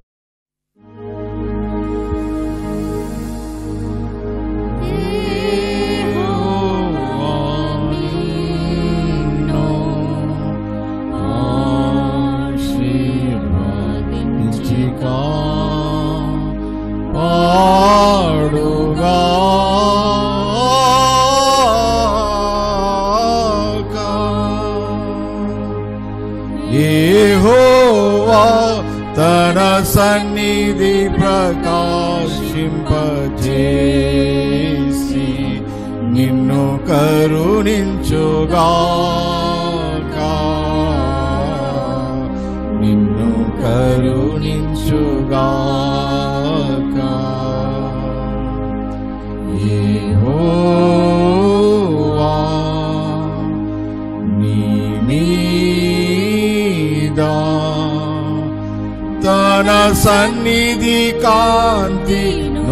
పాడుగా యెహోవా తన సన్నిధి ప్రకాశింపజేసి నిన్ను కరుణించుగాక నిన్ను కరుణించుగాక యెహోవా నీ మీద తన సన్నిధి కాంతి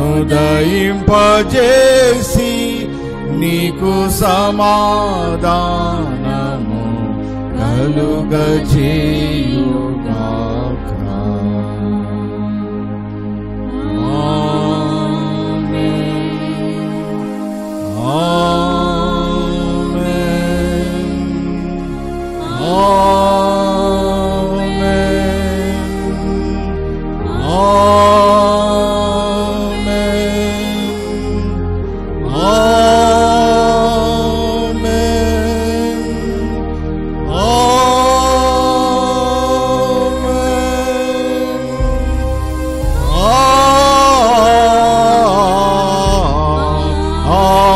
నుదయింపజేసి నీకు సమాధానము కలుగజేయుగాక ఆమేన్. ఆ